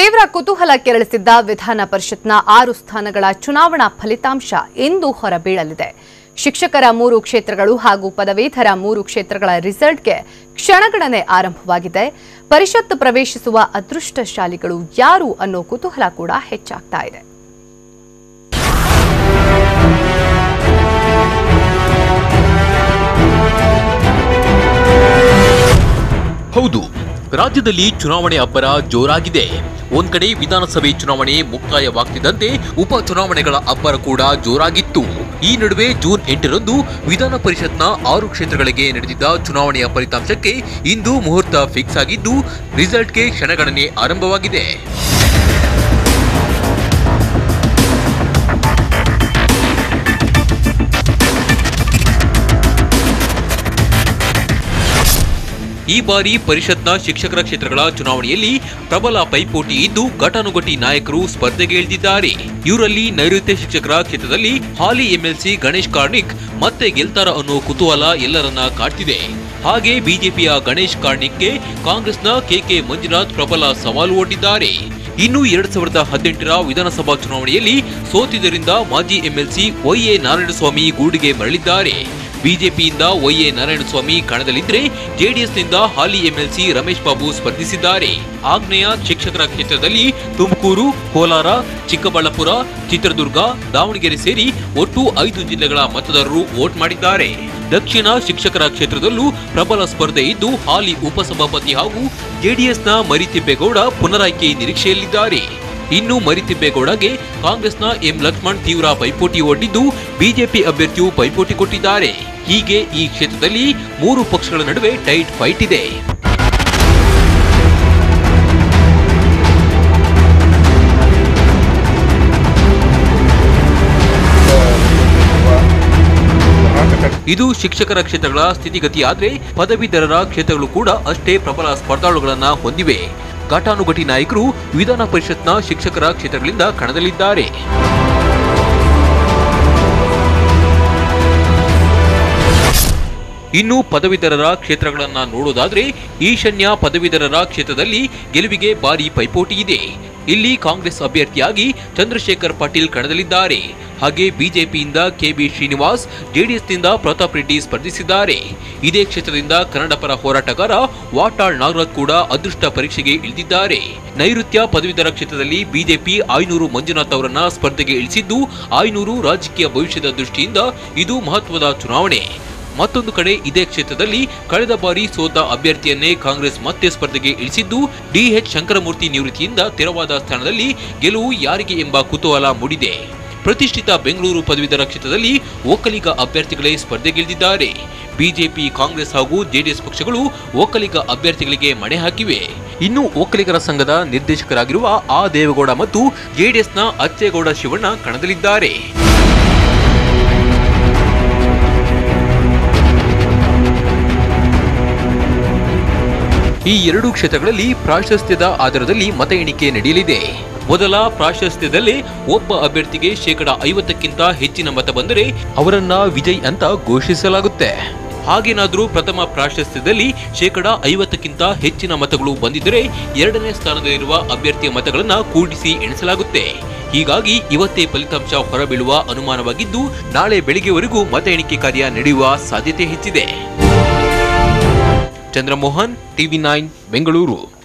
ತೀವ್ರ ಕುತೂಹಲ ಕೆರಳಿಸಿದ್ದ ವಿಧಾನ ಪರಿಷತ್ನ ಆರು ಸ್ಥಾನಗಳ ಚುನಾವಣಾ ಫಲಿತಾಂಶ ಇಂದು ಹೊರಬೀಳಲಿದೆ ಶಿಕ್ಷಕರ ಮೂರು ಕ್ಷೇತ್ರಗಳು ಹಾಗೂ ಪದವೀಧರ ಮೂರು ಕ್ಷೇತ್ರಗಳ ರಿಸಲ್ಟ್ಗೆ ಕ್ಷಣಗಣನೆ ಆರಂಭವಾಗಿದೆ ಪರಿಷತ್ ಪ್ರವೇಶಿಸುವ ಅದೃಷ್ಟಶಾಲಿಗಳು ಯಾರು ಅನ್ನೋ ಕುತೂಹಲ ಕೂಡ ಹೆಚ್ಚಾಗ್ತಾ ಇದೆ ಹೌದು ರಾಜ್ಯದಲ್ಲಿ ಚುನಾವಣೆ ಅಬ್ಬರ ಜೋರಾಗಿದೆ ಒಂದ್ ಕಡೆ ವಿಧಾನಸಭೆ ಚುನಾವಣೆ ಮುಕ್ತಾಯವಾಗ್ತಿದ್ದಂತೆ ಉಪ ಚುನಾವಣೆಗಳ ಅಬ್ಬರ ಕೂಡ ಜೋರಾಗಿತ್ತು ಈ ನಡುವೆ ಜೂನ್ ಎಂಟರಂದು ವಿಧಾನ ಪರಿಷತ್ನ ಆರು ಕ್ಷೇತ್ರಗಳಿಗೆ ನಡೆದಿದ್ದ ಚುನಾವಣೆಯ ಫಲಿತಾಂಶಕ್ಕೆ ಇಂದು ಮುಹೂರ್ತ ಫಿಕ್ಸ್ ಆಗಿದ್ದು ರಿಸಲ್ಟ್ಗೆ ಕ್ಷಣಗಣನೆ ಆರಂಭವಾಗಿದೆ ಈ ಬಾರಿ ಪರಿಷತ್ನ ಶಿಕ್ಷಕರ ಕ್ಷೇತ್ರಗಳ ಚುನಾವಣೆಯಲ್ಲಿ ಪ್ರಬಲ ಪೈಪೋಟಿ ಇದ್ದು ಘಟಾನುಘಟಿ ನಾಯಕರು ಸ್ಪರ್ಧೆಗೆ ಇಳಿದಿದ್ದಾರೆ ಇವರಲ್ಲಿ ನೈಋತ್ಯ ಶಿಕ್ಷಕರ ಕ್ಷೇತ್ರದಲ್ಲಿ ಹಾಲಿ ಎಂಎಲ್ಸಿ ಗಣೇಶ್ ಕಾರ್ಣಿಕ್ ಮತ್ತೆ ಗೆಲ್ತಾರ ಅನ್ನೋ ಕುತೂಹಲ ಎಲ್ಲರನ್ನ ಕಾಡ್ತಿದೆ ಹಾಗೆ ಬಿಜೆಪಿಯ ಗಣೇಶ್ ಕಾರ್ಣಿಕ್ಗೆ ಕಾಂಗ್ರೆಸ್ನ ಕೆಕೆ ಮಂಜುನಾಥ್ ಪ್ರಬಲ ಸವಾಲು ಒಡ್ಡಿದ್ದಾರೆ ಇನ್ನು ಎರಡ್ ಸಾವಿರದ ಹದಿನೆಂಟರ ವಿಧಾನಸಭಾ ಚುನಾವಣೆಯಲ್ಲಿ ಸೋತಿದ್ದರಿಂದ ಮಾಜಿ ಎಂಎಲ್ಸಿ ವೈಎ ನಾರಾಯಣಸ್ವಾಮಿ ಗೂಡಿಗೆ ಮರಳಿದ್ದಾರೆ ಬಿಜೆಪಿಯಿಂದ ವೈಎ ನಾರಾಯಣಸ್ವಾಮಿ ಕಣದಲ್ಲಿದ್ರೆ ಜೆಡಿಎಸ್ನಿಂದ ಹಾಲಿ ಎಂಎಲ್ಸಿ ರಮೇಶ್ ಬಾಬು ಸ್ಪರ್ಧಿಸಿದ್ದಾರೆ ಆಗ್ನೇಯ ಶಿಕ್ಷಕರ ಕ್ಷೇತ್ರದಲ್ಲಿ ತುಮಕೂರು ಕೋಲಾರ ಚಿಕ್ಕಬಳ್ಳಾಪುರ ಚಿತ್ರದುರ್ಗ ದಾವಣಗೆರೆ ಸೇರಿ ಒಟ್ಟು ಐದು ಜಿಲ್ಲೆಗಳ ಮತದಾರರು ವೋಟ್ ಮಾಡಿದ್ದಾರೆ ದಕ್ಷಿಣ ಶಿಕ್ಷಕರ ಕ್ಷೇತ್ರದಲ್ಲೂ ಪ್ರಬಲ ಸ್ಪರ್ಧೆ ಇದ್ದು ಹಾಲಿ ಉಪಸಭಾಪತಿ ಹಾಗೂ ಜೆಡಿಎಸ್ನ ಮರಿತಿಬ್ಬೇಗೌಡ ಪುನರಾಯ್ಕೆ ನಿರೀಕ್ಷೆಯಲ್ಲಿದ್ದಾರೆ ಇನ್ನು ಮರಿತಿಬ್ಬೇಗೌಡಗೆ ಕಾಂಗ್ರೆಸ್ನ ಎಂ ಲಕ್ಷ್ಮಣ್ ತೀವ್ರ ಪೈಪೋಟಿ ಒಡ್ಡಿದ್ದು ಬಿಜೆಪಿ ಅಭ್ಯರ್ಥಿಯು ಪೈಪೋಟಿ ಕೊಟ್ಟಿದ್ದಾರೆ ಹೀಗೆ ಈ ಕ್ಷೇತ್ರದಲ್ಲಿ ಮೂರು ಪಕ್ಷಗಳ ನಡುವೆ ಟೈಟ್ ಫೈಟ್ ಇದೆ ಇದು ಶಿಕ್ಷಕರ ಕ್ಷೇತ್ರಗಳ ಸ್ಥಿತಿಗತಿ ಆದ್ರೆ ಪದವೀಧರರ ಕ್ಷೇತ್ರಗಳು ಕೂಡ ಅಷ್ಟೇ ಪ್ರಬಲ ಸ್ಪರ್ಧಾಳುಗಳನ್ನ ಹೊಂದಿವೆ ಘಟಾನುಘಟಿ ನಾಯಕರು ವಿಧಾನ ಪರಿಷತ್ನ ಶಿಕ್ಷಕರ ಕ್ಷೇತ್ರಗಳಿಂದ ಕಣದಲ್ಲಿದ್ದಾರೆ ಇನ್ನು ಪದವೀಧರರ ಕ್ಷೇತ್ರಗಳನ್ನ ನೋಡೋದಾದ್ರೆ ಈಶಾನ್ಯ ಪದವೀಧರರ ಕ್ಷೇತ್ರದಲ್ಲಿ ಗೆಲುವಿಗೆ ಭಾರಿ ಪೈಪೋಟಿ ಇದೆ ಇಲ್ಲಿ ಕಾಂಗ್ರೆಸ್ ಅಭ್ಯರ್ಥಿಯಾಗಿ ಚಂದ್ರಶೇಖರ್ ಪಾಟೀಲ್ ಕಣದಲ್ಲಿದ್ದಾರೆ ಹಾಗೆ ಬಿಜೆಪಿಯಿಂದ ಕೆಬಿ ಶ್ರೀನಿವಾಸ್ ಜೆಡಿಎಸ್ನಿಂದ ಪ್ರತಾಪ್ ರೆಡ್ಡಿ ಸ್ಪರ್ಧಿಸಿದ್ದಾರೆ ಇದೇ ಕ್ಷೇತ್ರದಿಂದ ಕನ್ನಡ ಪರ ಹೋರಾಟಗಾರ ವಾಟಾಳ್ ನಾಗರಾಜ್ ಕೂಡ ಅದೃಷ್ಟ ಪರೀಕ್ಷೆಗೆ ಇಳಿದಿದ್ದಾರೆ ನೈಋತ್ಯ ಪದವೀಧರ ಕ್ಷೇತ್ರದಲ್ಲಿ ಬಿಜೆಪಿ ಆಯ್ನೂರು ಮಂಜುನಾಥ್ ಅವರನ್ನ ಸ್ಪರ್ಧೆಗೆ ಇಳಿಸಿದ್ದು ಆಯ್ನೂರು ರಾಜಕೀಯ ಭವಿಷ್ಯದ ದೃಷ್ಟಿಯಿಂದ ಇದು ಮಹತ್ವದ ಚುನಾವಣೆ ಮತ್ತೊಂದು ಕಡೆ ಇದೇ ಕ್ಷೇತ್ರದಲ್ಲಿ ಕಳೆದ ಬಾರಿ ಸೋತ ಅಭ್ಯರ್ಥಿಯನ್ನೇ ಕಾಂಗ್ರೆಸ್ ಮತ್ತೆ ಸ್ಪರ್ಧೆಗೆ ಇಳಿಸಿದ್ದು ಡಿಎಚ್ ಶಂಕರಮೂರ್ತಿ ನಿವೃತ್ತಿಯಿಂದ ತೆರವಾದ ಸ್ಥಾನದಲ್ಲಿ ಗೆಲುವು ಯಾರಿಗೆ ಎಂಬ ಕುತೂಹಲ ಮೂಡಿದೆ ಪ್ರತಿಷ್ಠಿತ ಬೆಂಗಳೂರು ಪದವೀಧರ ಕ್ಷೇತ್ರದಲ್ಲಿ ಒಕ್ಕಲಿಗ ಅಭ್ಯರ್ಥಿಗಳೇ ಸ್ಪರ್ಧೆಗಿಳಿದಿದ್ದಾರೆ ಬಿಜೆಪಿ ಕಾಂಗ್ರೆಸ್ ಹಾಗೂ ಜೆಡಿಎಸ್ ಪಕ್ಷಗಳು ಒಕ್ಕಲಿಗ ಅಭ್ಯರ್ಥಿಗಳಿಗೆ ಮಣೆ ಹಾಕಿವೆ ಇನ್ನು ಒಕ್ಕಲಿಗರ ಸಂಘದ ನಿರ್ದೇಶಕರಾಗಿರುವ ಆ ದೇವೇಗೌಡ ಮತ್ತು ಜೆಡಿಎಸ್ನ ಅಚ್ಚೇಗೌಡ ಶಿವಣ್ಣ ಕಣದಲ್ಲಿದ್ದಾರೆ ಈ ಎರಡೂ ಕ್ಷೇತ್ರಗಳಲ್ಲಿ ಪ್ರಾಶಸ್ತ್ಯದ ಆಧಾರದಲ್ಲಿ ಮತ ಎಣಿಕೆ ನಡೆಯಲಿದೆ ಮೊದಲ ಪ್ರಾಶಸ್ತ್ಯದಲ್ಲಿ ಒಬ್ಬ ಅಭ್ಯರ್ಥಿಗೆ ಶೇಕಡ ಐವತ್ತಕ್ಕಿಂತ ಹೆಚ್ಚಿನ ಮತ ಬಂದರೆ ಅವರನ್ನ ವಿಜಯ್ ಅಂತ ಘೋಷಿಸಲಾಗುತ್ತೆ ಹಾಗೇನಾದ್ರೂ ಪ್ರಥಮ ಪ್ರಾಶಸ್ತ್ಯದಲ್ಲಿ ಶೇಕಡ ಐವತ್ತಕ್ಕಿಂತ ಹೆಚ್ಚಿನ ಮತಗಳು ಬಂದಿದ್ದರೆ ಎರಡನೇ ಸ್ಥಾನದಲ್ಲಿರುವ ಅಭ್ಯರ್ಥಿಯ ಮತಗಳನ್ನ ಕೂಡಿಸಿ ಎಣಿಸಲಾಗುತ್ತೆ ಹೀಗಾಗಿ ಇವತ್ತೇ ಫಲಿತಾಂಶ ಹೊರಬೀಳುವ ಅನುಮಾನವಾಗಿದ್ದು ನಾಳೆ ಬೆಳಿಗ್ಗೆವರೆಗೂ ಮತ ಎಣಿಕೆ ಕಾರ್ಯ ನಡೆಯುವ ಸಾಧ್ಯತೆ ಹೆಚ್ಚಿದೆ ಚಂದ್ರಮೋಹನ್ ಟಿವಿ ನೈನ್ ಬೆಂಗಳೂರು